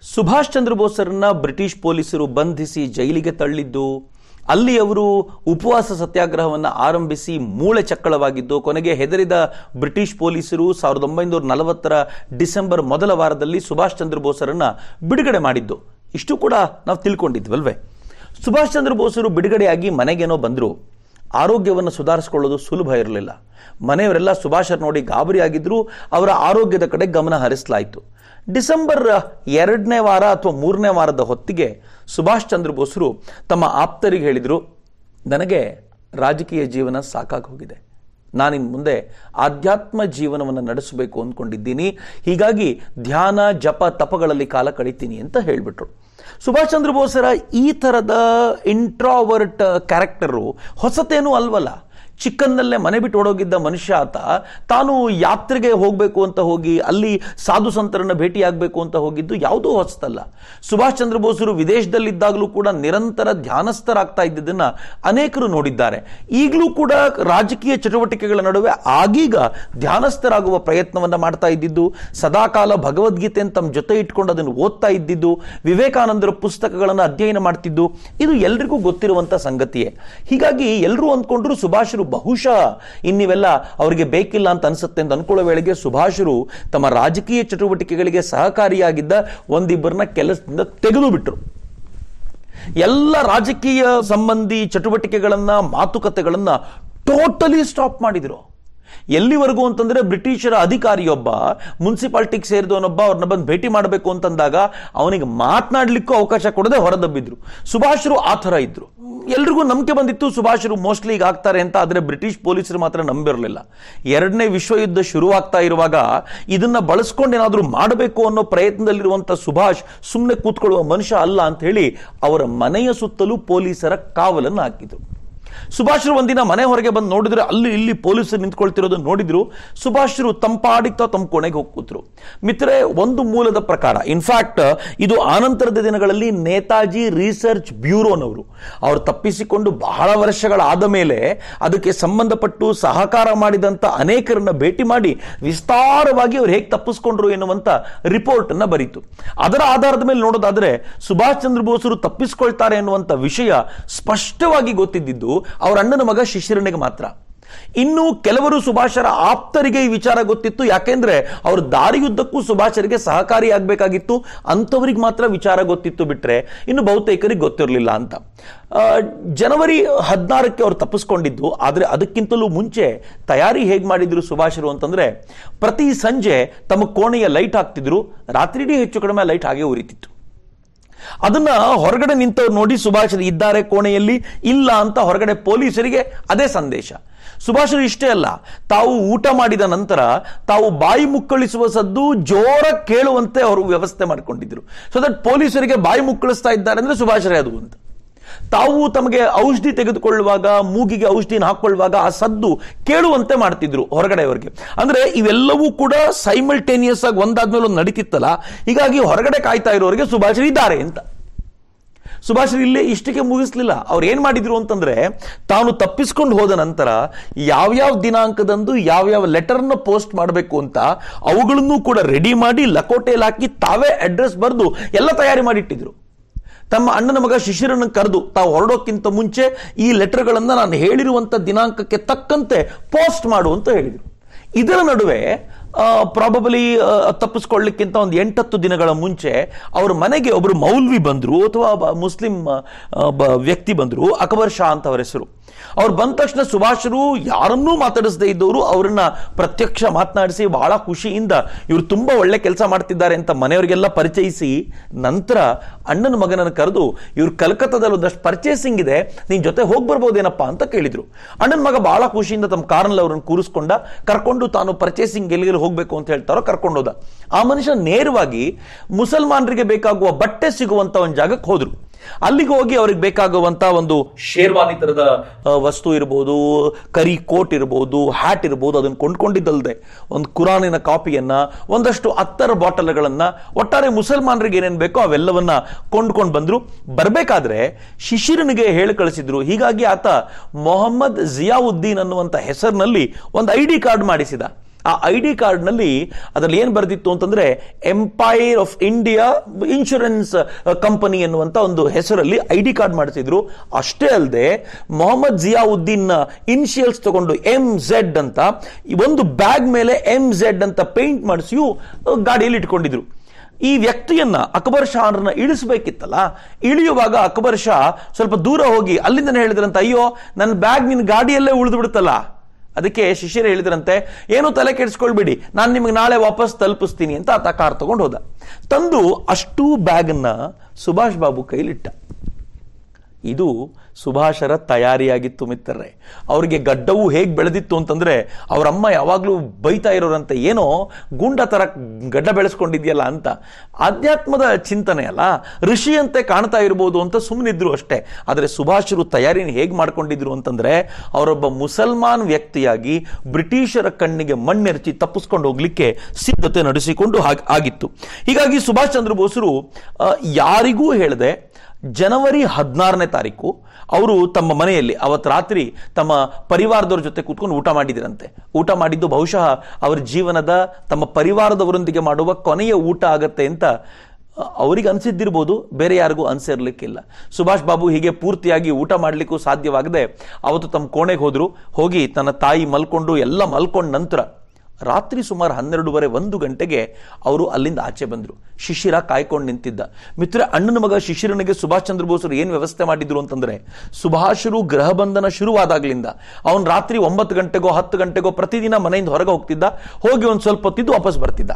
Subhash Chandra ಬೋಸರನ್ನ British ಪೊಲೀಸರು ಬಂಧಿಸಿ ಜೈಲಿಗೆ ತಳ್ಳಿದ್ದು ಅಲ್ಲಿ ಅವರು ಉಪವಾಸ ಸತ್ಯಾಗ್ರಹವನ್ನು ಆರಂಭಿಸಿ ಮೂಳೆ ಚಕ್ಕಳವಾಗಿದ್ದು ಕೊನೆಗೆ ಹೆದರಿದ ಬ್ರಿಟಿಷ್ ಪೊಲೀಸರು ಸಾವಿರದ ಒಂಬೈನೂರ ನಲವತ್ತರ ಡಿಸೆಂಬರ್ ಮೊದಲ ವಾರದಲ್ಲಿ ಸುಭಾಷ್ ಚಂದ್ರ ಬೋಸರನ್ನ ಬಿಡುಗಡೆ ಮಾಡಿದ್ದು ಇಷ್ಟು ಕೂಡ ನಾವು ತಿಳ್ಕೊಂಡಿದ್ವಲ್ವೇ ಸುಭಾಷ್ ಚಂದ್ರ ಬೋಸರು ಬಿಡುಗಡೆಯಾಗಿ ಮನೆಗೇನೋ ಬಂದರು ಆರೋಗ್ಯವನ್ನು ಸುಧಾರಿಸಿಕೊಳ್ಳೋದು ಸುಲಭ ಇರಲಿಲ್ಲ ಮನೆಯವರೆಲ್ಲ ಸುಭಾಷರ್ ನೋಡಿ ಗಾಬರಿಯಾಗಿದ್ದರು ಅವರ ಆರೋಗ್ಯದ ಕಡೆ ಗಮನ ಹರಿಸಲಾಯಿತು ಡಿಸೆಂಬರ್ ಎರಡನೇ ವಾರ ಅಥವಾ ಮೂರನೇ ವಾರದ ಹೊತ್ತಿಗೆ ಸುಭಾಷ್ ಚಂದ್ರ ಬೋಸರು ತಮ್ಮ ಆಪ್ತರಿಗೆ ಹೇಳಿದರು ನನಗೆ ರಾಜಕೀಯ ಜೀವನ ಸಾಕಾಗಿ ಹೋಗಿದೆ ನಾನಿನ್ ಮುಂದೆ ಆಧ್ಯಾತ್ಮ ಜೀವನವನ್ನು ನಡೆಸಬೇಕು ಅಂದ್ಕೊಂಡಿದ್ದೀನಿ ಹೀಗಾಗಿ ಧ್ಯಾನ ಜಪ ತಪಗಳಲ್ಲಿ ಕಾಲ ಕಳಿತೀನಿ ಅಂತ ಹೇಳಿಬಿಟ್ರು ಸುಭಾಷ್ ಚಂದ್ರ ಬೋಸರ ಈ ಥರದ ಇಂಟ್ರಾವರ್ಟ್ ಕ್ಯಾರೆಕ್ಟರು ಹೊಸತೇನೂ ಅಲ್ವಲ್ಲ ಚಿಕ್ಕನ್ನಲ್ಲೇ ಮನೆ ಬಿಟ್ಟು ಓಡೋಗಿದ್ದ ಮನುಷ್ಯ ಆತ ತಾನು ಯಾತ್ರೆಗೆ ಹೋಗಬೇಕು ಅಂತ ಹೋಗಿ ಅಲ್ಲಿ ಸಾಧು ಸಂತರನ್ನ ಭೇಟಿಯಾಗಬೇಕು ಅಂತ ಹೋಗಿದ್ದು ಯಾವುದೂ ಹೊಸತಲ್ಲ ಸುಭಾಷ್ ಚಂದ್ರ ಬೋಸರು ವಿದೇಶದಲ್ಲಿದ್ದಾಗಲೂ ಕೂಡ ನಿರಂತರ ಧ್ಯಾನಸ್ಥರಾಗ್ತಾ ಇದ್ದಿದ್ದನ್ನ ಅನೇಕರು ನೋಡಿದ್ದಾರೆ ಈಗಲೂ ಕೂಡ ರಾಜಕೀಯ ಚಟುವಟಿಕೆಗಳ ನಡುವೆ ಆಗೀಗ ಧ್ಯಾನಸ್ಥರಾಗುವ ಪ್ರಯತ್ನವನ್ನ ಮಾಡ್ತಾ ಇದ್ದಿದ್ದು ಸದಾಕಾಲ ಭಗವದ್ಗೀತೆಯನ್ನು ತಮ್ಮ ಜೊತೆ ಇಟ್ಕೊಂಡು ಅದನ್ನು ಓದ್ತಾ ಇದ್ದಿದ್ದು ವಿವೇಕಾನಂದರ ಪುಸ್ತಕಗಳನ್ನು ಅಧ್ಯಯನ ಮಾಡ್ತಿದ್ದು ಇದು ಎಲ್ರಿಗೂ ಗೊತ್ತಿರುವಂತ ಸಂಗತಿಯೇ ಹೀಗಾಗಿ ಎಲ್ಲರೂ ಅಂದ್ಕೊಂಡ್ರು ಸುಭಾಷರು ಬಹುಶಃ ಇನ್ನಿವೆಲ್ಲ ಅವರಿಗೆ ಬೇಕಿಲ್ಲ ಅಂತ ಅನ್ಸುತ್ತೆ ಅಂತ ಅನ್ಕೊಳ್ಳೋ ವೇಳೆಗೆ ಸುಭಾಷರು ತಮ್ಮ ರಾಜಕೀಯ ಚಟುವಟಿಕೆಗಳಿಗೆ ಸಹಕಾರಿಯಾಗಿದ್ದ ಒಂದಿಬ್ಬರನ್ನ ಕೆಲಸದಿಂದ ತೆಗೆದು ಬಿಟ್ರು ಎಲ್ಲ ರಾಜಕೀಯ ಸಂಬಂಧಿ ಚಟುವಟಿಕೆಗಳನ್ನ ಮಾತುಕತೆಗಳನ್ನ ಟೋಟಲಿ ಸ್ಟಾಪ್ ಮಾಡಿದ್ರು ಎಲ್ಲಿವರೆಗೂ ಅಂತಂದ್ರೆ ಬ್ರಿಟಿಷರ ಅಧಿಕಾರಿಯೊಬ್ಬ ಮುನ್ಸಿಪಾಲಿಟಿಗೆ ಸೇರಿದವನೊಬ್ಬ ಅವ್ರನ್ನ ಬಂದು ಭೇಟಿ ಮಾಡಬೇಕು ಅಂತಂದಾಗ ಅವನಿಗೆ ಮಾತನಾಡ್ಲಿಕ್ಕೂ ಅವಕಾಶ ಕೊಡದೆ ಹೊರದಬ್ಬಿದ್ರು ಸುಭಾಷರು ಆ ಥರ ಇದ್ರು ಎಲ್ರಿಗೂ ನಂಬಿಕೆ ಬಂದಿತ್ತು ಸುಭಾಷರು ಮೋಸ್ಟ್ಲಿ ಈಗ ಆಗ್ತಾರೆ ಅಂತ ಆದರೆ ಬ್ರಿಟಿಷ್ ಪೊಲೀಸರು ಮಾತ್ರ ನಂಬಿರಲಿಲ್ಲ ಎರಡನೇ ವಿಶ್ವಯುದ್ಧ ಶುರುವಾಗ್ತಾ ಇರುವಾಗ ಇದನ್ನ ಬಳಸ್ಕೊಂಡು ಏನಾದರೂ ಮಾಡಬೇಕು ಅನ್ನೋ ಪ್ರಯತ್ನದಲ್ಲಿರುವಂಥ ಸುಭಾಷ್ ಸುಮ್ಮನೆ ಕೂತ್ಕೊಳ್ಳುವ ಮನುಷ್ಯ ಅಲ್ಲ ಅಂತ ಹೇಳಿ ಅವರ ಮನೆಯ ಸುತ್ತಲೂ ಪೊಲೀಸರ ಕಾವಲನ್ನು ಹಾಕಿದ್ರು ಸುಭಾಷ್ರು ಒಂದಿನ ಮನೆ ಹೊರಗೆ ಬಂದು ನೋಡಿದ್ರೆ ಅಲ್ಲಿ ಇಲ್ಲಿ ಪೊಲೀಸರು ನಿಂತ್ಕೊಳ್ತಿರೋದು ನೋಡಿದ್ರು ಸುಭಾಷ್ರು ತಂಪಾಡಿಗ್ತಾ ತಮ್ಮ ಕೊನೆಗೆ ಹೋಗಿ ಕೂತ್ರು ಮಿತ್ರೆ ಒಂದು ಮೂಲದ ಪ್ರಕಾರ ಇನ್ಫ್ಯಾಕ್ಟ್ ಇದು ಆನಂತರದ ದಿನಗಳಲ್ಲಿ ನೇತಾಜಿ ರಿಸರ್ಚ್ ಬ್ಯೂರೋನವರು ಅವರು ತಪ್ಪಿಸಿಕೊಂಡು ಬಹಳ ವರ್ಷಗಳಾದ ಮೇಲೆ ಅದಕ್ಕೆ ಸಂಬಂಧಪಟ್ಟು ಸಹಕಾರ ಮಾಡಿದಂತ ಅನೇಕರನ್ನ ಭೇಟಿ ಮಾಡಿ ವಿಸ್ತಾರವಾಗಿ ಅವ್ರು ಹೇಗೆ ತಪ್ಪಿಸ್ಕೊಂಡ್ರು ಎನ್ನುವಂತ ರಿಪೋರ್ಟ್ ಅನ್ನ ಬರೀತು ಅದರ ಆಧಾರದ ಮೇಲೆ ನೋಡೋದಾದ್ರೆ ಸುಭಾಷ್ ಚಂದ್ರ ಬೋಸರು ತಪ್ಪಿಸ್ಕೊಳ್ತಾರೆ ಎನ್ನುವಂತ ವಿಷಯ ಸ್ಪಷ್ಟವಾಗಿ ಗೊತ್ತಿದ್ದಿದ್ದು ಅವರ ಅಣ್ಣನ ಮಗ ಶಿಶಿರನಿಗೆ ಮಾತ್ರ ಇನ್ನು ಕೆಲವರು ಸುಭಾಷರ ಆಪ್ತರಿಗೆ ಈ ವಿಚಾರ ಗೊತ್ತಿತ್ತು ಯಾಕೆಂದ್ರೆ ಅವರು ದಾರಿಯುದ್ದಕ್ಕೂ ಸುಭಾಷರಿಗೆ ಸಹಕಾರಿಯಾಗಬೇಕಾಗಿತ್ತು ಅಂಥವ್ರಿಗೆ ಮಾತ್ರ ವಿಚಾರ ಗೊತ್ತಿತ್ತು ಬಿಟ್ರೆ ಇನ್ನು ಬಹುತೇಕರಿಗೆ ಗೊತ್ತಿರಲಿಲ್ಲ ಅಂತ ಆ, ಜನವರಿ ಹದಿನಾರಕ್ಕೆ ಅವರು ತಪ್ಪಿಸ್ಕೊಂಡಿದ್ದು ಆದರೆ ಅದಕ್ಕಿಂತಲೂ ಮುಂಚೆ ತಯಾರಿ ಹೇಗೆ ಮಾಡಿದ್ರು ಸುಭಾಷರು ಅಂತಂದ್ರೆ ಪ್ರತಿ ಸಂಜೆ ತಮ್ಮ ಕೋಣೆಯ ಲೈಟ್ ಹಾಕ್ತಿದ್ರು ರಾತ್ರಿಡೀ ಹೆಚ್ಚು ಕಡಿಮೆ ಲೈಟ್ ಹಾಗೆ ಉರಿತಿತ್ತು ಅದನ್ನ ಹೊರಗಡೆ ನಿಂತವ್ರು ನೋಡಿ ಸುಭಾಷರು ಇದ್ದಾರೆ ಕೋಣೆಯಲ್ಲಿ ಇಲ್ಲ ಅಂತ ಹೊರಗಡೆ ಪೊಲೀಸರಿಗೆ ಅದೇ ಸಂದೇಶ ಸುಭಾಷರು ಇಷ್ಟೇ ಅಲ್ಲ ತಾವು ಊಟ ಮಾಡಿದ ನಂತರ ತಾವು ಬಾಯಿ ಮುಕ್ಕಳಿಸುವ ಸದ್ದು ಜೋರ ಕೇಳುವಂತೆ ಅವರು ವ್ಯವಸ್ಥೆ ಮಾಡಿಕೊಂಡಿದ್ರು ಸೊ ದಟ್ ಪೊಲೀಸರಿಗೆ ಬಾಯಿ ಮುಕ್ಕಳಿಸ್ತಾ ಇದ್ದಾರೆ ಅಂದ್ರೆ ಸುಭಾಷರೇ ಅದು ಅಂತ ತಾವು ತಮಗೆ ಔಷಧಿ ತೆಗೆದುಕೊಳ್ಳುವಾಗ ಮೂಗಿಗೆ ಔಷಧಿನ ಹಾಕೊಳ್ಳುವಾಗ ಆ ಸದ್ದು ಕೇಳುವಂತೆ ಮಾಡ್ತಿದ್ರು ಹೊರಗಡೆಯವರಿಗೆ ಅಂದ್ರೆ ಇವೆಲ್ಲವೂ ಕೂಡ ಸೈಮಲ್ಟೇನಿಯಸ್ ಆಗಿ ಒಂದಾದ್ಮೇಲೆ ಒಂದು ನಡೀತಿತ್ತಲ್ಲ ಹೀಗಾಗಿ ಹೊರಗಡೆ ಕಾಯ್ತಾ ಇರೋರಿಗೆ ಸುಭಾಷರು ಇದ್ದಾರೆ ಅಂತ ಸುಭಾಷ್ ಇಲ್ಲಿ ಇಷ್ಟಕ್ಕೆ ಮುಗಿಸ್ಲಿಲ್ಲ ಅವ್ರು ಏನ್ ಮಾಡಿದ್ರು ಅಂತಂದ್ರೆ ತಾನು ತಪ್ಪಿಸ್ಕೊಂಡು ಹೋದ ನಂತರ ಯಾವ್ಯಾವ ದಿನಾಂಕದಂದು ಯಾವ್ಯಾವ ಲೆಟರ್ನ ಪೋಸ್ಟ್ ಮಾಡಬೇಕು ಅಂತ ಅವುಗಳನ್ನು ಕೂಡ ರೆಡಿ ಮಾಡಿ ಲಕೋಟೆಯಲ್ಲಿ ಹಾಕಿ ತಾವೇ ಅಡ್ರೆಸ್ ಬರೆದು ಎಲ್ಲ ತಯಾರಿ ಮಾಡಿಟ್ಟಿದ್ರು ತಮ್ಮ ಅಣ್ಣನ ಮಗ ಶಿಶಿರನ್ನು ಕರೆದು ತಾವು ಹೊರಡೋಕ್ಕಿಂತ ಮುಂಚೆ ಈ ಲೆಟರ್ಗಳನ್ನ ನಾನು ಹೇಳಿರುವಂತ ದಿನಾಂಕಕ್ಕೆ ತಕ್ಕಂತೆ ಪೋಸ್ಟ್ ಮಾಡು ಅಂತ ಹೇಳಿದರು ಇದರ ನಡುವೆ ಪ್ರಾಬಬಲಿ ತಪ್ಪಿಸ್ಕೊಳ್ಳಿಕ್ಕಿಂತ ಒಂದು ಎಂಟತ್ತು ದಿನಗಳ ಮುಂಚೆ ಅವ್ರ ಮನೆಗೆ ಒಬ್ಬರು ಮೌಲ್ವಿ ಬಂದರು ಅಥವಾ ಒಬ್ಬ ಮುಸ್ಲಿಂ ಆ, ಒಬ್ಬ ವ್ಯಕ್ತಿ ಬಂದರು ಅಕ್ಬರ್ ಶಾ ಅಂತ ಅವರ ಹೆಸರು ಅವ್ರು ಬಂದ ತಕ್ಷಣ ಸುಭಾಷರು ಯಾರನ್ನೂ ಮಾತಾಡಿಸದೇ ಇದ್ದವರು ಅವರನ್ನ ಪ್ರತ್ಯಕ್ಷ ಮಾತನಾಡಿಸಿ ಬಹಳ ಖುಷಿಯಿಂದ ಇವರು ತುಂಬಾ ಒಳ್ಳೆ ಕೆಲಸ ಮಾಡ್ತಿದ್ದಾರೆ ಅಂತ ಮನೆಯವರಿಗೆಲ್ಲ ಪರಿಚಯಿಸಿ ನಂತರ ಅಣ್ಣನ ಮಗನನ್ನು ಕರೆದು ಇವ್ರು ಕಲ್ಕತ್ತಾದಲ್ಲಿ ಒಂದಷ್ಟು ಪರ್ಚೇಸಿಂಗ್ ಇದೆ ನಿನ್ ಜೊತೆ ಹೋಗಿ ಬರ್ಬೋದೇನಪ್ಪ ಅಂತ ಕೇಳಿದ್ರು ಅಣ್ಣನ ಮಗ ಬಹಳ ಖುಷಿಯಿಂದ ತಮ್ಮ ಕಾರಲ್ಲಿ ಅವ್ರನ್ನ ಕೂರಿಸ್ಕೊಂಡ ಕರ್ಕೊಂಡು ತಾನು ಪರ್ಚೇಸಿಂಗ್ ಎಲ್ಲಿಗೆ ಹೋಗ್ಬೇಕು ಅಂತ ಹೇಳ್ತಾರೋ ಕರ್ಕೊಂಡು ಹೋದ ಆ ಮನುಷ್ಯ ನೇರವಾಗಿ ಮುಸಲ್ಮಾನರಿಗೆ ಬೇಕಾಗುವ ಬಟ್ಟೆ ಸಿಗುವಂತ ಒಂದು ಜಾಗಕ್ಕೆ ಹೋದ್ರು ಅಲ್ಲಿಗೆ ಹೋಗಿ ಅವ್ರಿಗೆ ಬೇಕಾಗುವಂತ ಒಂದು ಶೇರ್ವಾನಿ ತರದ ಆ, ವಸ್ತು ಇರ್ಬೋದು ಕರಿ ಕೋಟ್ ಇರ್ಬೋದು ಹ್ಯಾಟ್ ಇರ್ಬೋದು ಅದನ್ನು ಕೊಂಡ್ಕೊಂಡಿದ್ದಲ್ದೆ ಒಂದು ಕುರಾನಿನ ಕಾಪಿಯನ್ನ ಒಂದಷ್ಟು ಹತ್ತರ ಬಾಟಲ್ಗಳನ್ನ ಒಟ್ಟಾರೆ ಮುಸಲ್ಮಾನರಿಗೆ ಏನೇನು ಬೇಕೋ ಅವೆಲ್ಲವನ್ನ ಕೊಂಡ್ಕೊಂಡು ಬಂದ್ರು ಬರಬೇಕಾದ್ರೆ ಶಿಶಿರನಿಗೆ ಹೇಳಿ ಕಳಿಸಿದ್ರು ಹೀಗಾಗಿ ಆತ ಮೊಹಮ್ಮದ್ ಜಿಯಾವುದ್ದೀನ್ ಅನ್ನುವಂತ ಹೆಸರಿನಲ್ಲಿ ಒಂದು ಐ ಡಿ ಕಾರ್ಡ್ ಮಾಡಿಸಿದ ಆ ಐ ಡಿ ಕಾರ್ಡ್ನಲ್ಲಿ ಅದರಲ್ಲಿ ಏನು ಬರೆದಿತ್ತು ಅಂತಂದ್ರೆ empire of India insurance company ಎನ್ನುವಂತ ಒಂದು ಹೆಸರಲ್ಲಿ ಐ ಡಿ ಕಾರ್ಡ್ ಮಾಡಿಸಿದ್ರು ಅಷ್ಟೇ ಅಲ್ಲದೆ ಮೊಹಮ್ಮದ್ ಜಿಯಾವುದ್ದೀನ್ ಇನಿಷಿಯಲ್ಸ್ ತಗೊಂಡು ಎಂ ಝೆಡ್ ಅಂತ ಈ ಒಂದು ಬ್ಯಾಗ್ ಮೇಲೆ ಎಂ ಝೆಡ್ ಅಂತ ಪೇಂಟ್ ಮಾಡಿಸಿಯೂ ಗಾಡಿಯಲ್ಲಿ ಇಟ್ಕೊಂಡಿದ್ರು ಈ ವ್ಯಕ್ತಿಯನ್ನ ಅಕ್ಬರ್ ಶಾಹರನ್ನ ಇಳಿಸಬೇಕಿತ್ತಲ್ಲ ಇಳಿಯುವಾಗ ಅಕ್ಬರ್ ಶಾ ಸ್ವಲ್ಪ ದೂರ ಹೋಗಿ ಅಲ್ಲಿಂದನೇ ಹೇಳಿದ್ರಂತ ಅಯ್ಯೋ ನನ್ನ ಬ್ಯಾಗ್ ನಿನ್ನ ಗಾಡಿಯಲ್ಲೇ ಉಳಿದು ಬಿಡುತ್ತಲ್ಲ ಅದಕ್ಕೆ ಶಿಷ್ಯರು ಹೇಳಿದ್ರಂತೆ ಏನು ತಲೆ ಕೆಡಿಸ್ಕೊಳ್ಬೇಡಿ ನಾನು ನಿಮಗೆ ನಾಳೆ ವಾಪಸ್ ತಲುಪಿಸ್ತೀನಿ ಅಂತ ಆತ ಕಾರ್ ತಗೊಂಡು ಹೋದ ತಂದು ಅಷ್ಟೂ ಬ್ಯಾಗನ್ನ ಸುಭಾಷ್ ಬಾಬು ಕೈಲಿಟ್ಟ ಇದು ಸುಭಾಷರ ತಯಾರಿಯಾಗಿತ್ತು ಮಿತ್ರರೇ ಅವರಿಗೆ ಗಡ್ಡವು ಹೇಗೆ ಬೆಳೆದಿತ್ತು ಅಂತಂದ್ರೆ ಅವರಮ್ಮ ಯಾವಾಗಲೂ ಬೈತಾ ಇರೋರಂತೆ ಏನೋ ಗುಂಡ ತರ ಗಡ್ಡ ಬೆಳೆಸ್ಕೊಂಡಿದ್ಯಲ್ಲ ಅಂತ ಆಧ್ಯಾತ್ಮದ ಚಿಂತನೆ ಅಲ್ಲ ಋಷಿಯಂತೆ ಕಾಣ್ತಾ ಇರ್ಬೋದು ಅಂತ ಸುಮ್ಮನಿದ್ರು ಅಷ್ಟೇ ಆದರೆ ಸುಭಾಷರು ತಯಾರಿನ ಹೇಗೆ ಮಾಡ್ಕೊಂಡಿದ್ರು ಅಂತಂದ್ರೆ ಅವರೊಬ್ಬ ಮುಸಲ್ಮಾನ್ ವ್ಯಕ್ತಿಯಾಗಿ ಬ್ರಿಟಿಷರ ಕಣ್ಣಿಗೆ ಮಣ್ಣೆರಚಿ ತಪ್ಪಿಸ್ಕೊಂಡು ಹೋಗ್ಲಿಕ್ಕೆ ಸಿದ್ಧತೆ ನಡೆಸಿಕೊಂಡು ಹಾಗ್- ಆಗಿತ್ತು ಹೀಗಾಗಿ ಸುಭಾಷ್ ಚಂದ್ರ ಬೋಸರು ಆ, ಯಾರಿಗೂ ಹೇಳದೆ ಜನವರಿ ಹದಿನಾರನೇ ತಾರೀಕು ಅವರು ತಮ್ಮ ಮನೆಯಲ್ಲಿ ಅವತ್ತು ರಾತ್ರಿ ತಮ್ಮ ಪರಿವಾರದವ್ರ ಜೊತೆ ಕೂತ್ಕೊಂಡು ಊಟ ಮಾಡಿದಿರಂತೆ ಊಟ ಮಾಡಿದ್ದು ಬಹುಶಃ ಅವರ ಜೀವನದ ತಮ್ಮ ಪರಿವಾರದವರೊಂದಿಗೆ ಮಾಡುವ ಕೊನೆಯ ಊಟ ಆಗತ್ತೆ ಅಂತ ಅ, ಅವ್ರಿಗೆ ಅನ್ಸಿದ್ದಿರ್ಬೋದು ಬೇರೆ ಯಾರಿಗೂ ಅನ್ಸಿರ್ಲಿಕ್ಕಿಲ್ಲ ಸುಭಾಷ್ ಬಾಬು ಹೀಗೆ ಪೂರ್ತಿಯಾಗಿ ಊಟ ಮಾಡಲಿಕ್ಕೂ ಸಾಧ್ಯವಾಗದೆ ಅವತ್ತು ತಮ್ಮ ಕೋಣೆಗೆ ಹೋದ್ರು ಹೋಗಿ ತನ್ನ ತಾಯಿ ಮಲ್ಕೊಂಡು ಎಲ್ಲ ಮಲ್ಕೊಂಡ ನಂತರ ರಾತ್ರಿ ಸುಮಾರು ಹನ್ನೆರಡೂವರೆ ಒಂದು ಗಂಟೆಗೆ ಅವರು ಅಲ್ಲಿಂದ ಆಚೆ ಬಂದರು ಶಿಶಿರ ಕಾಯ್ಕೊಂಡು ನಿಂತಿದ್ದ ಮಿತ್ರ ಅಣ್ಣನ ಮಗ ಶಿಶಿರನಿಗೆ ಸುಭಾಷ್ ಚಂದ್ರ ಬೋಸರು ಏನು ವ್ಯವಸ್ಥೆ ಮಾಡಿದ್ರು ಅಂತಂದ್ರೆ ಸುಭಾಷರು ಗೃಹ ಬಂಧನ ಶುರುವಾದಾಗ್ಲಿಂದ ಅವನು ರಾತ್ರಿ ಒಂಬತ್ತು ಗಂಟೆಗೋ ಹತ್ತು ಗಂಟೆಗೋ ಪ್ರತಿದಿನ ಮನೆಯಿಂದ ಹೊರಗೆ ಹೋಗ್ತಿದ್ದ ಹೋಗಿ ಒಂದು ಸ್ವಲ್ಪ ಹೊತ್ತಿದ್ದು ವಾಪಸ್ ಬರ್ತಿದ್ದ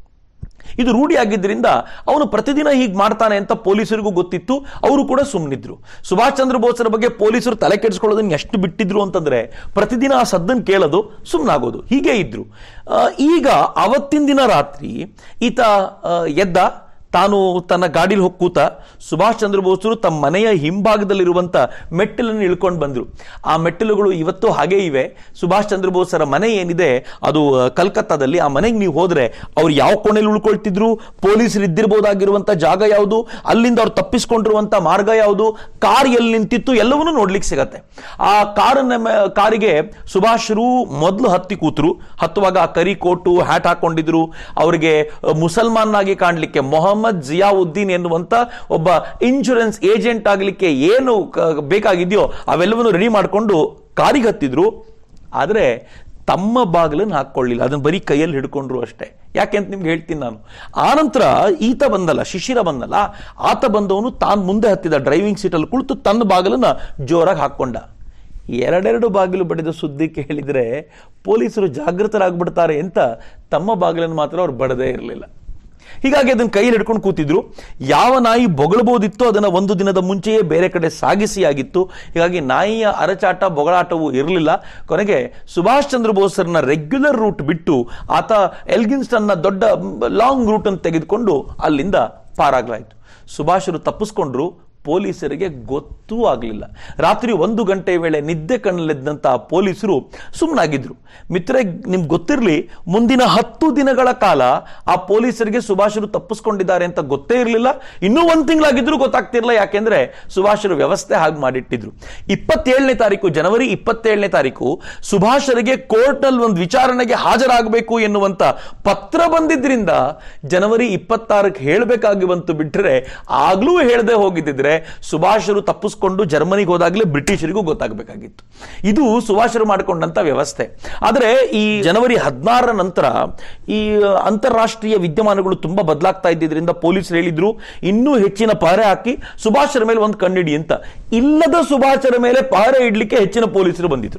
ಇದು ರೂಢಿಯಾಗಿದ್ದರಿಂದ ಅವನು ಪ್ರತಿದಿನ ಹೀಗೆ ಮಾಡ್ತಾನೆ ಅಂತ ಪೊಲೀಸರಿಗೂ ಗೊತ್ತಿತ್ತು ಅವರು ಕೂಡ ಸುಮ್ಮನಿದ್ರು ಸುಭಾಷ್ ಚಂದ್ರ ಬೋಸರ ಬಗ್ಗೆ ಪೊಲೀಸರು ತಲೆ ಕೆಡಿಸ್ಕೊಳ್ಳೋದನ್ನ ಎಷ್ಟು ಬಿಟ್ಟಿದ್ರು ಅಂತಂದ್ರೆ ಪ್ರತಿದಿನ ಆ ಸದ್ದನ್ನು ಕೇಳೋದು ಸುಮ್ಮನಾಗೋದು ಹೀಗೆ ಇದ್ರು ಆ, ಈಗ ಅವತ್ತಿನ ದಿನ ರಾತ್ರಿ ಈತ ಆ, ಎದ್ದ ತಾನು ತನ್ನ ಗಾಡಿಲಿ ಹೋಗಿ ಕೂತ ಸುಭಾಷ್ ಚಂದ್ರ ಬೋಸರು ತಮ್ಮ ಮನೆಯ ಹಿಂಭಾಗದಲ್ಲಿರುವಂತ ಮೆಟ್ಟಿಲನ್ನು ಇಳ್ಕೊಂಡು ಬಂದರು ಆ ಮೆಟ್ಟಿಲುಗಳು ಇವತ್ತು ಹಾಗೇ ಇವೆ ಸುಭಾಷ್ ಚಂದ್ರ ಬೋಸರ ಮನೆ ಏನಿದೆ ಅದು ಆ, ಕಲ್ಕತ್ತಾದಲ್ಲಿ ಆ ಮನೆಗೆ ನೀವು ಹೋದ್ರೆ ಅವ್ರು ಯಾವ ಕೋಣೆಯಲ್ಲಿ ಉಳ್ಕೊಳ್ತಿದ್ರು ಪೊಲೀಸರು ಇದ್ದಿರಬಹುದಾಗಿರುವಂತ ಜಾಗ ಯಾವುದು ಅಲ್ಲಿಂದ ಅವ್ರು ತಪ್ಪಿಸ್ಕೊಂಡಿರುವಂತ ಮಾರ್ಗ ಯಾವುದು ಕಾರ್ ಎಲ್ಲಿ ನಿಂತಿತ್ತು ಎಲ್ಲವನ್ನೂ ನೋಡ್ಲಿಕ್ಕೆ ಸಿಗತ್ತೆ ಆ ಕಾರನ್ನ ಮೇ- ಕಾರಿಗೆ ಸುಭಾಷರು ಮೊದಲು ಹತ್ತಿ ಕೂತರು ಹತ್ತುವಾಗ ಆ ಕರಿ ಕೋಟು ಹ್ಯಾಟ್ ಹಾಕೊಂಡಿದ್ರು ಅವರಿಗೆ ಮುಸಲ್ಮಾನಾಗಿ ಕಾಣಲಿಕ್ಕೆ ಮೊಹಮ್ಮದ್ ಜಿಯಾವುದ್ದೀನ್ ಎನ್ನುವಂತ ಒಬ್ಬ ಇನ್ಶೂರೆನ್ಸ್ ಏಜೆಂಟ್ ಆಗಲಿಕ್ಕೆ ಏನು ಕ- ಬೇಕಾಗಿದೆಯೋ ಅವೆಲ್ಲವನ್ನು ರೆಡಿ ಮಾಡಿಕೊಂಡು ಕಾರಿಗೆ ಹತ್ತಿದ್ರು ಆದರೆ ತಮ್ಮ ಬಾಗಿಲನ್ನು ಹಾಕೊಳ್ಳಿಲ್ಲ ಅದನ್ನ ಬರೀ ಕೈಯಲ್ಲಿ ಹಿಡ್ಕೊಂಡ್ರು ಅಷ್ಟೇ ಯಾಕೆ ಅಂತ ನಿಮ್ಗೆ ಹೇಳ್ತೀನಿ ನಾನು ಆನಂತರ ಈತ ಬಂದಲ್ಲ ಶಿಶಿರ ಬಂದಲ್ಲ ಆತ ಬಂದವನು ತಾನು ಮುಂದೆ ಹತ್ತಿದ ಡ್ರೈವಿಂಗ್ ಸೀಟಲ್ಲಿ ಕುಳಿತು ತನ್ನ ಬಾಗಿಲನ್ನ ಜೋರಾಗಿ ಹಾಕ್ಕೊಂಡ ಎರಡೆರಡು ಬಾಗಿಲು ಬಡಿದ ಸುದ್ದಿ ಕೇಳಿದ್ರೆ ಪೊಲೀಸರು ಜಾಗೃತರಾಗ್ಬಿಡ್ತಾರೆ ಅಂತ ತಮ್ಮ ಬಾಗಿಲನ್ನು ಮಾತ್ರ ಅವ್ರು ಬಡದೇ ಇರಲಿಲ್ಲ ಹೀಗಾಗಿ ಅದನ್ನ ಕೈಯಲ್ಲಿ ಹಿಡ್ಕೊಂಡು ಕೂತಿದ್ರು ಯಾವ ನಾಯಿ ಬೊಗಳಬಹುದಿತ್ತೋ ಅದನ್ನ ಒಂದು ದಿನದ ಮುಂಚೆಯೇ ಬೇರೆ ಕಡೆ ಸಾಗಿಸಿ ಆಗಿತ್ತು ಹೀಗಾಗಿ ನಾಯಿಯ ಅರಚಾಟ ಬೊಗಳಾಟವೂ ಇರಲಿಲ್ಲ ಕೊನೆಗೆ ಸುಭಾಷ್ ಚಂದ್ರ ಬೋಸರನ್ನ ರೆಗ್ಯುಲರ್ ರೂಟ್ ಬಿಟ್ಟು ಆತ ಎಲ್ಗಿನ್ಸ್ಟನ್ನ ದೊಡ್ಡ ಲಾಂಗ್ ರೂಟ್ ಅನ್ನು ತೆಗೆದುಕೊಂಡು ಅಲ್ಲಿಂದ ಪಾರಾಗ್ಲಾಯ್ತು ಸುಭಾಷರು ತಪ್ಪಿಸ್ಕೊಂಡ್ರು ಪೊಲೀಸರಿಗೆ ಗೊತ್ತೂ ಆಗಲಿಲ್ಲ ರಾತ್ರಿ ಒಂದು ಗಂಟೆ ವೇಳೆ ನಿದ್ದೆ ಕಣ್ಣಲ್ಲಿದ್ದಂಥ ಪೊಲೀಸರು ಸುಮ್ಮನಾಗಿದ್ರು ಮಿತ್ರ ನಿಮ್ಗೆ ಗೊತ್ತಿರಲಿ ಮುಂದಿನ ಹತ್ತು ದಿನಗಳ ಕಾಲ ಆ ಪೊಲೀಸರಿಗೆ ಸುಭಾಷರು ತಪ್ಪಿಸ್ಕೊಂಡಿದ್ದಾರೆ ಅಂತ ಗೊತ್ತೇ ಇರಲಿಲ್ಲ ಇನ್ನೂ ಒಂದು ತಿಂಗಳಾಗಿದ್ರು ಗೊತ್ತಾಗ್ತಿರ್ಲಿಲ್ಲ ಯಾಕೆಂದ್ರೆ ಸುಭಾಷರು ವ್ಯವಸ್ಥೆ ಹಾಗೆ ಮಾಡಿಟ್ಟಿದ್ರು ಇಪ್ಪತ್ತೇಳನೇ ತಾರೀಕು ಜನವರಿ ಇಪ್ಪತ್ತೇಳನೇ ತಾರೀಕು ಸುಭಾಷರಿಗೆ ಕೋರ್ಟ್ನಲ್ಲಿ ಒಂದು ವಿಚಾರಣೆಗೆ ಹಾಜರಾಗಬೇಕು ಎನ್ನುವಂತ ಪತ್ರ ಬಂದಿದ್ರಿಂದ ಜನವರಿ ಇಪ್ಪತ್ತಾರಕ್ಕೆ ಹೇಳಬೇಕಾಗಿ ಬಂತು ಬಿಟ್ಟರೆ ಆಗ್ಲೂ ಹೇಳದೆ ಹೋಗಿದ್ದಿದ್ರೆ ಸುಭಾಷರು ತಪ್ಪಿಸ್ಕೊಂಡು ಜರ್ಮನಿಗೆ ಹೋದಾಗಲೇ ಬ್ರಿಟಿಷರಿಗೂ ಗೊತ್ತಾಗಬೇಕಾಗಿತ್ತು ಇದು ಸುಭಾಷರು ಮಾಡಿಕೊಂಡಂತ ವ್ಯವಸ್ಥೆ ಆದರೆ ಈ ಜನವರಿ ಹದಿನಾರರ ನಂತರ ಈ ಅಂತಾರಾಷ್ಟ್ರೀಯ ವಿದ್ಯಮಾನಗಳು ತುಂಬಾ ಬದಲಾಗ್ತಾ ಇದ್ದಿದ್ರಿಂದ ಪೊಲೀಸರು ಹೇಳಿದ್ರು ಇನ್ನೂ ಹೆಚ್ಚಿನ ಪಹರೆ ಹಾಕಿ ಸುಭಾಷರ ಮೇಲೆ ಒಂದು ಕಣ್ಣಿಡಿ ಅಂತ ಇಲ್ಲದ ಸುಭಾಷರ ಮೇಲೆ ಪಹರೆ ಇಡ್ಲಿಕ್ಕೆ ಹೆಚ್ಚಿನ ಪೊಲೀಸರು ಬಂದಿದ್ರು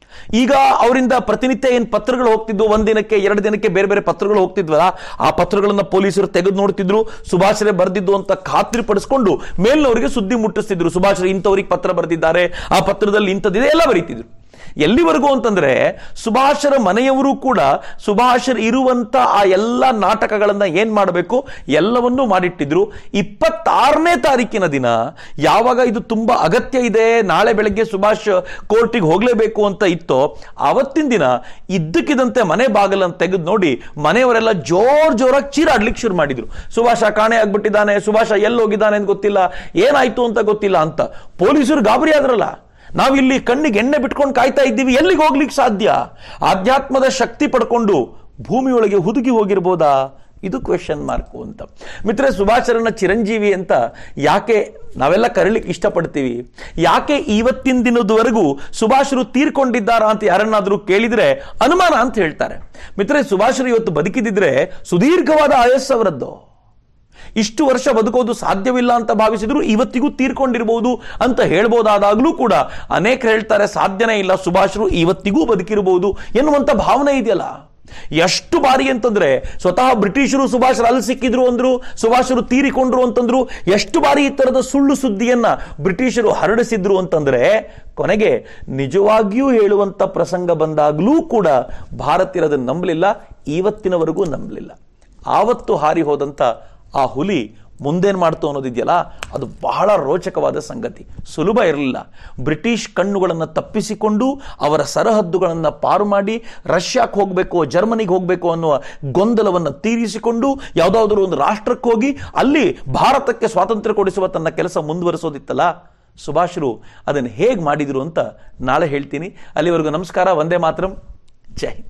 ಈಗ ಅವರಿಂದ ಪ್ರತಿನಿತ್ಯ ಏನ್ ಪತ್ರಗಳು ಹೋಗ್ತಿದ್ವು ಒಂದ್ ದಿನಕ್ಕೆ ಎರಡು ದಿನಕ್ಕೆ ಬೇರೆ ಬೇರೆ ಪತ್ರಗಳು ಹೋಗ್ತಿದ್ವಲ್ಲ ಆ ಪತ್ರಗಳನ್ನ ಪೊಲೀಸರು ತೆಗೆದು ನೋಡ್ತಿದ್ರು ಸುಭಾಷರೇ ಬರೆದಿದ್ದು ಅಂತ ಖಾತ್ರಿ ಪಡಿಸ್ಕೊಂಡು ಮೇಲ್ನವರಿಗೆ ಸುದ್ದಿ ಮುಟ್ಟಿಸ್ತಿದ್ರು ಸುಭಾಷರು ಇಂಥವ್ರಿಗೆ ಪತ್ರ ಬರೆದಿದ್ದಾರೆ ಆ ಪತ್ರದಲ್ಲಿ ಇಂಥದ್ದಿದೆ ಎಲ್ಲ ಬರೀತಿದ್ರು ಎಲ್ಲಿವರೆಗೂ ಅಂತಂದ್ರೆ ಸುಭಾಷರ ಮನೆಯವರು ಕೂಡ ಸುಭಾಷರ್ ಇರುವಂತ ಆ ಎಲ್ಲ ನಾಟಕಗಳನ್ನ ಏನ್ ಮಾಡಬೇಕು ಎಲ್ಲವನ್ನೂ ಮಾಡಿಟ್ಟಿದ್ರು ಇಪ್ಪತ್ತಾರನೇ ತಾರೀಕಿನ ದಿನ ಯಾವಾಗ ಇದು ತುಂಬಾ ಅಗತ್ಯ ಇದೆ ನಾಳೆ ಬೆಳಗ್ಗೆ ಸುಭಾಷ್ ಕೋರ್ಟಿಗೆ ಹೋಗ್ಲೇಬೇಕು ಅಂತ ಇತ್ತೋ ಅವತ್ತಿನ ದಿನ ಇದ್ದಕ್ಕಿದಂತೆ ಮನೆ ಬಾಗಿಲನ್ನು ತೆಗೆದು ನೋಡಿ ಮನೆಯವರೆಲ್ಲ ಜೋರ್ ಜೋರಾಗಿ ಚೀರಾಡ್ಲಿಕ್ಕೆ ಶುರು ಮಾಡಿದ್ರು ಸುಭಾಷ ಕಾಣೆ ಆಗ್ಬಿಟ್ಟಿದ್ದಾನೆ ಸುಭಾಷ ಎಲ್ಲಿ ಹೋಗಿದ್ದಾನೆ ಅಂತ ಗೊತ್ತಿಲ್ಲ ಏನಾಯ್ತು ಅಂತ ಗೊತ್ತಿಲ್ಲ ಅಂತ ಪೊಲೀಸರು ಗಾಬರಿ ಆದ್ರಲ್ಲ ನಾವಿಲ್ಲಿ ಕಣ್ಣಿಗೆ ಎಣ್ಣೆ ಬಿಟ್ಕೊಂಡು ಕಾಯ್ತಾ ಇದ್ದೀವಿ ಎಲ್ಲಿಗೆ ಹೋಗ್ಲಿಕ್ಕೆ ಸಾಧ್ಯ ಆಧ್ಯಾತ್ಮದ ಶಕ್ತಿ ಪಡ್ಕೊಂಡು ಭೂಮಿಯೊಳಗೆ ಹುದುಗಿ ಹೋಗಿರ್ಬೋದಾ ಇದು ಕ್ವೆಶನ್ ಮಾರ್ಕು ಅಂತ ಮಿತ್ರ ಸುಭಾಷರನ್ನ ಚಿರಂಜೀವಿ ಅಂತ ಯಾಕೆ ನಾವೆಲ್ಲ ಕರೀಲಿಕ್ಕೆ ಇಷ್ಟಪಡ್ತೀವಿ ಯಾಕೆ ಇವತ್ತಿನ ದಿನದವರೆಗೂ ಸುಭಾಷರು ತೀರ್ಕೊಂಡಿದ್ದಾರಾ ಅಂತ ಯಾರನ್ನಾದರೂ ಕೇಳಿದ್ರೆ ಅನುಮಾನ ಅಂತ ಹೇಳ್ತಾರೆ ಮಿತ್ರ ಸುಭಾಷರು ಇವತ್ತು ಬದುಕಿದಿದ್ರೆ ಸುದೀರ್ಘವಾದ ಆಯಸ್ಸವರದ್ದು ಇಷ್ಟು ವರ್ಷ ಬದುಕೋದು ಸಾಧ್ಯವಿಲ್ಲ ಅಂತ ಭಾವಿಸಿದ್ರು ಇವತ್ತಿಗೂ ತೀರ್ಕೊಂಡಿರ್ಬೋದು ಅಂತ ಹೇಳ್ಬೋದಾದಾಗ್ಲೂ ಕೂಡ ಅನೇಕರು ಹೇಳ್ತಾರೆ ಸಾಧ್ಯನೇ ಇಲ್ಲ ಸುಭಾಷರು ಇವತ್ತಿಗೂ ಬದುಕಿರಬಹುದು ಎನ್ನುವಂತ ಭಾವನೆ ಇದೆಯಲ್ಲ ಎಷ್ಟು ಬಾರಿ ಅಂತಂದ್ರೆ ಸ್ವತಃ ಬ್ರಿಟಿಷರು ಸುಭಾಷರು ಅಲ್ಲಿ ಸಿಕ್ಕಿದ್ರು ಅಂದ್ರು ಸುಭಾಷರು ತೀರಿಕೊಂಡ್ರು ಅಂತಂದ್ರು ಎಷ್ಟು ಬಾರಿ ಈ ತರದ ಸುಳ್ಳು ಸುದ್ದಿಯನ್ನ ಬ್ರಿಟಿಷರು ಹರಡಿಸಿದ್ರು ಅಂತಂದ್ರೆ ಕೊನೆಗೆ ನಿಜವಾಗಿಯೂ ಹೇಳುವಂತ ಪ್ರಸಂಗ ಬಂದಾಗ್ಲೂ ಕೂಡ ಭಾರತೀಯರು ಅದನ್ನು ನಂಬಲಿಲ್ಲ ಇವತ್ತಿನವರೆಗೂ ನಂಬಲಿಲ್ಲ ಆವತ್ತು ಹಾರಿ ಹೋದಂತ ಆ ಹುಲಿ ಮುಂದೇನ್ ಮಾಡ್ತು ಅನ್ನೋದಿದೆಯಲ್ಲ ಅದು ಬಹಳ ರೋಚಕವಾದ ಸಂಗತಿ ಸುಲಭ ಇರಲಿಲ್ಲ ಬ್ರಿಟಿಷ್ ಕಣ್ಣುಗಳನ್ನು ತಪ್ಪಿಸಿಕೊಂಡು ಅವರ ಸರಹದ್ದುಗಳನ್ನು ಪಾರು ಮಾಡಿ ರಷ್ಯಾಕ್ಕೆ ಹೋಗಬೇಕು ಜರ್ಮನಿಗೆ ಹೋಗಬೇಕು ಅನ್ನುವ ಗೊಂದಲವನ್ನು ತೀರಿಸಿಕೊಂಡು ಯಾವುದಾದ್ರೂ ಒಂದು ರಾಷ್ಟ್ರಕ್ಕೆ ಹೋಗಿ ಅಲ್ಲಿ ಭಾರತಕ್ಕೆ ಸ್ವಾತಂತ್ರ್ಯ ಕೊಡಿಸುವ ತನ್ನ ಕೆಲಸ ಮುಂದುವರಿಸೋದಿತ್ತಲ್ಲ ಸುಭಾಷರು ಅದನ್ನು ಹೇಗೆ ಮಾಡಿದ್ರು ಅಂತ ನಾಳೆ ಹೇಳ್ತೀನಿ ಅಲ್ಲಿವರೆಗೂ ನಮಸ್ಕಾರ ಒಂದೇ ಮಾತ್ರಂ ಜೈ ಹಿಂದ್